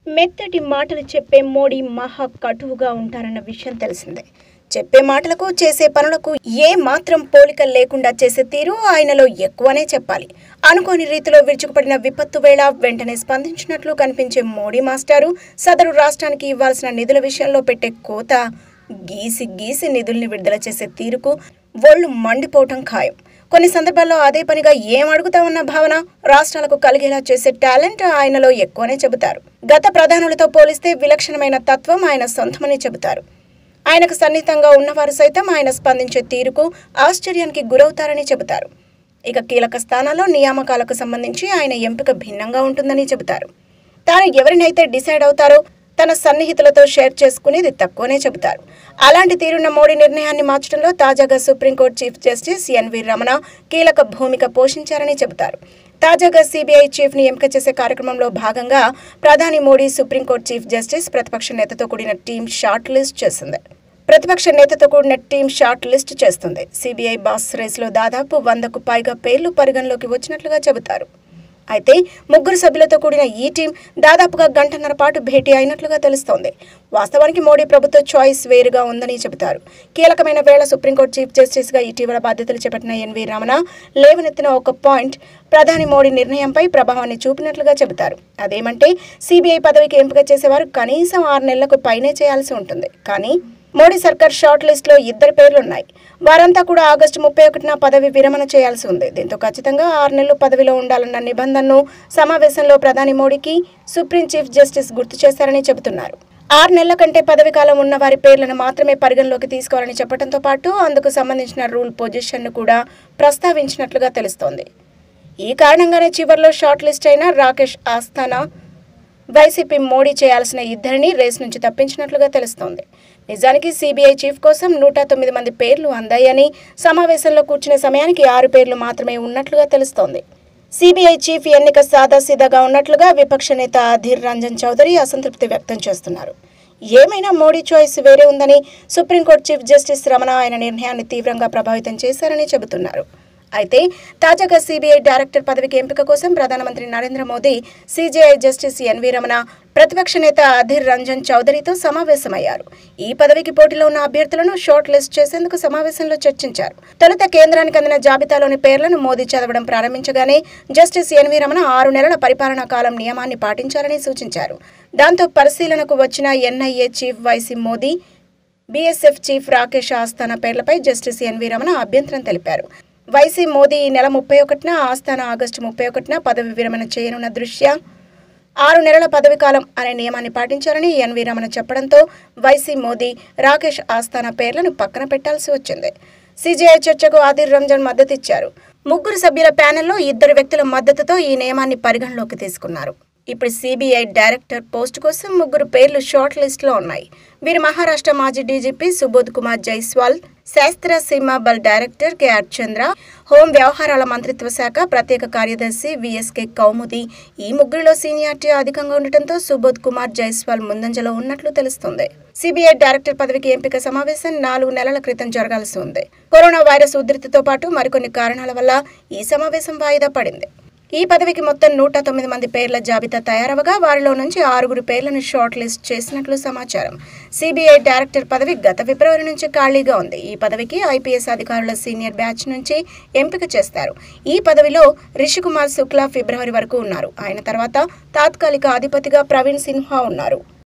మెత్తటి మాటలు చెప్పే మోడీ మహా కటువుగా ఉంటారన్న విషయం తెలిసిందే చెప్పే మాటలకు చేసే పనులకు ఏ మాత్రం పోలిక లేకుండా చేసే తీరు ఆయనలో ఎక్కువనే చెప్పాలి అనుకోని రీతిలో విరుచుకుపడిన విపత్తు వేళ వెంటనే స్పందించినట్లు కనిపించే మోడీ మాస్టారు సదరు రాష్ట్రానికి ఇవ్వాల్సిన నిధుల విషయంలో పెట్టే కోత గీసి గీసి నిధుల్ని విడుదల చేసే తీరుకు ఒళ్ళు మండిపోవటం ఖాయం కొన్ని సందర్భాల్లో అదే పనిగా ఏం అడుగుతామన్న భావన రాష్ట్రాలకు కలిగేలా చేసే టాలెంట్ ఆయనలో ఎక్కువనే చెబుతారు గత ప్రధానులతో పోలిస్తే విలక్షణమైన తత్వం ఆయన సొంతమని చెబుతారు ఆయనకు సన్నిహితంగా ఉన్నవారు సైతం ఆయన స్పందించే తీరుకు ఆశ్చర్యానికి గురవుతారని చెబుతారు ఇక కీలక స్థానాల్లో నియామకాలకు సంబంధించి ఆయన ఎంపిక భిన్నంగా ఉంటుందని చెబుతారు తాను ఎవరినైతే డిసైడ్ అవుతారో తన సన్నిహితులతో షేర్ చేసుకునేది తక్కువనే చెబుతారు అలాంటి తీరున్న మోడీ నిర్ణయాన్ని మార్చడంలో తాజాగా supreme court chief justice NV Ramana కీలక భూమిక పోషించారని చెబుతారు తాజాగా సిబిఐ చీఫ్ ని ఎంపిక చేసే కార్యక్రమంలో భాగంగా ప్రధాని మోడీ సుప్రీంకోర్టు చీఫ్ జస్టిస్ ప్రతిపక్ష నేతతో కూడిన టీం షార్ట్ లిస్ట్ చేసింది ప్రతిపక్ష నేతతో కూడిన టీం షార్ట్ లిస్ట్ చేస్తుంది సిబిఐ బాస్ రేసులో దాదాపు వందకు పైగా పేర్లు పరిగణలోకి వచ్చినట్లుగా చెబుతారు అయితే ముగ్గురు సభ్యులతో కూడిన ఈ టీం దాదాపుగా గంటన్నర పాటు భేటీ అయినట్లుగా తెలుస్తోంది వాస్తవానికి మోడీ ప్రభుత్వ చాయిస్ వేరుగా ఉందని చెబుతారు కీలకమైన వేళ సుప్రీంకోర్టు చీఫ్ జస్టిస్గా ఇటీవల బాధ్యతలు చేపట్టిన ఎన్వి రమణ లేవనెత్తిన ఒక పాయింట్ ప్రధాని మోడీ నిర్ణయంపై ప్రభావాన్ని చూపినట్లుగా చెబుతారు అదేమంటే సిబిఐ పదవికి ఎంపిక చేసేవారు కనీసం ఆరు నెలలకు పైనే చేయాల్సి ఉంటుంది కానీ మోడీ సర్కార్ షార్ట్ లిస్ట్ లో ఇద్దరు పేర్లున్నాయి వారంతా కూడా ఆగస్టు ముప్పై ఒకటిన పదవి విరమణ చేయాల్సి ఉంది దీంతో ఖచ్చితంగా ఆరు నెలలు పదవిలో ఉండాలన్న నిబంధనను సమావేశంలో ప్రధాని మోడీకి సుప్రీం చీఫ్ జస్టిస్ గుర్తు చేశారని చెబుతున్నారు ఆరు నెలల కంటే పదవి కాలం ఉన్న వారి పేర్లను మాత్రమే పరిగణలోకి తీసుకోవాలని చెప్పడంతో పాటు అందుకు సంబంధించిన రూల్ పొజిషన్ను కూడా ప్రస్తావించినట్లుగా తెలుస్తోంది ఈ కారణంగానే చివరిలో షార్ట్ లిస్ట్ అయిన రాకేష్ ఆస్థానా వైసీపీ మోడీ చేయాల్సిన ఇద్దరిని రేస్ నుంచి తప్పించినట్లుగా తెలుస్తోంది నిజానికి సిబిఐ చీఫ్ కోసం నూట తొమ్మిది మంది పేర్లు అందాయని సమావేశంలో కూర్చునే సమయానికి ఆరు పేర్లు మాత్రమే ఉన్నట్లుగా తెలుస్తోంది సిబిఐ చీఫ్ ఎన్నిక సాదాసీదాగా ఉన్నట్లుగా విపక్ష నేత అధీర్ రంజన్ చౌదరి అసంతృప్తి వ్యక్తం చేస్తున్నారు ఏమైనా మోడీ చాయిస్ వేరే ఉందని సుప్రీంకోర్టు చీఫ్ జస్టిస్ రమణ ఆయన నిర్ణయాన్ని తీవ్రంగా ప్రభావితం చేశారని చెబుతున్నారు అయితే తాజాగా సిబిఐ డైరెక్టర్ పదవికి ఎంపిక కోసం ప్రధానమంత్రి Narendra Modi CJI justice NV Ramana ప్రతిపక్ష నేత అధీర్ రంజన్ చౌదరితో సమావేశమయ్యారు ఈ పదవికి పోటీలో ఉన్న అభ్యర్థులను షార్ట్ లిస్ట్ చేసేందుకు సమావేశంలో చర్చించారు తొలుత కేంద్రానికి అందిన జాబితాలోని పేర్లను మోదీ చదవడం ప్రారంభించగానే జస్టిస్ ఎన్వి రమణ ఆరు నెలల పరిపాలనా కాలం నియమాన్ని పాటించాలని సూచించారు దాంతో పరిశీలనకు వచ్చిన NIA chief YC Modi BSF chief Rakesh Asthana పేర్లపై జస్టిస్ ఎన్వి రమణ అభ్యంతరం తెలిపారు వైసీ మోదీ ఈ నెల ముప్పై ఒకటిన ఆస్థాన ఆగస్టు ముప్పై ఒకటిన పదవి విరమణ చేయనున్న దృష్ట్యా ఆరు నెలల పదవి కాలం అనే నియమాన్ని పాటించారని ఎన్వి రమణ చెప్పడంతో వైసీ మోదీ రాకేష్ ఆస్థానా పేర్లను పక్కన పెట్టాల్సి వచ్చింది సిజేఐ చర్చకు ఆదిర్ రంజన్ మద్దతిచ్చారు ముగ్గురు సభ్యుల ప్యానెల్లో ఇద్దరు వ్యక్తుల మద్దతుతో ఈ నియమాన్ని పరిగణలోకి తీసుకున్నారు ఇప్పుడు సిబిఐ డైరెక్టర్ పోస్ట్ కోసం ముగ్గురు పేర్లు షార్ట్ లిస్ట్లో ఉన్నాయి వీరు మహారాష్ట్ర మాజీ డీజీపీ సుబోధ్ కుమార్ జైస్వాల్ శాస్త్ర సీమా బల్ డైరెక్టర్ కెఆర్ చంద్ర హోం వ్యవహారాల మంత్రిత్వ శాఖ ప్రత్యేక కార్యదర్శి విఎస్కే కౌముది ఈ ముగ్గురిలో సీనియారిటీ అధికంగా ఉండటంతో సుబోధ్ కుమార్ జైస్వాల్ ముందంజలో ఉన్నట్లు తెలుస్తుంది సిబిఐ డైరెక్టర్ పదవికి ఎంపిక సమావేశం నాలుగు నెలల క్రితం జరగాల్సి ఉంది కరోనా వైరస్ ఉధృతితో పాటు మరికొన్ని కారణాల వల్ల ఈ సమావేశం వాయిదా పడింది ఈ పదవికి మొత్తం నూట తొమ్మిది మంది పేర్ల జాబితా తయారవగా వారిలో నుంచి ఆరుగురు పేర్లను షార్ట్ లిస్ట్ చేసినట్లు సమాచారం సిబిఐ డైరెక్టర్ పదవి గత ఫిబ్రవరి నుంచి ఖాళీగా ఉంది ఈ పదవికి ఐపీఎస్ అధికారుల సీనియర్ బ్యాచ్ నుంచి ఎంపిక చేస్తారు ఈ పదవిలో రిషికుమార్ శుక్లా ఫిబ్రవరి వరకు ఉన్నారు ఆయన తర్వాత తాత్కాలిక అధిపతిగా ప్రవీణ్ సిన్హా ఉన్నారు